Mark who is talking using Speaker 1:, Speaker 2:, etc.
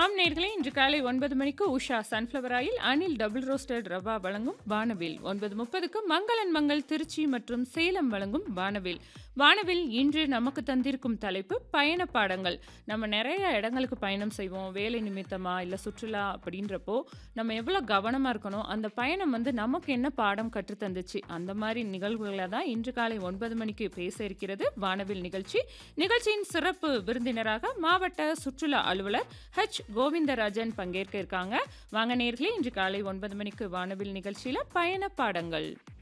Speaker 1: ஆம் நேர்களே இன்று காலை ஒன்பது மணிக்கு Usha sunflower oil Anil double roasted rava வழங்கும் வானவில் ஒன்பது முப்பதுக்கு மங்களன் மங்கள் திருச்சி மற்றும் சேலம் வழங்கும் வானவில் வானவில் இன்று நமக்கு தந்திருக்கும் தலைப்பு பயண பாடங்கள் நம்ம நிறைய இடங்களுக்கு பயணம் செய்வோம் வேலை நிமித்தமா இல்லை சுற்றுலா அப்படின்றப்போ நம்ம எவ்வளோ கவனமாக இருக்கணும் அந்த பயணம் வந்து நமக்கு என்ன பாடம் கற்றுத்தந்துச்சு அந்த மாதிரி நிகழ்வுகளை தான் இன்று காலை ஒன்பது மணிக்கு பேச இருக்கிறது வானவில் நிகழ்ச்சி நிகழ்ச்சியின் சிறப்பு விருந்தினராக மாவட்ட சுற்றுலா அலுவலர் ஹெச் கோவிந்தராஜன் பங்கேற்க இருக்காங்க வாங்க நேர்களே இன்று காலை ஒன்பது மணிக்கு வானவில் நிகழ்ச்சியில் பயண பாடங்கள்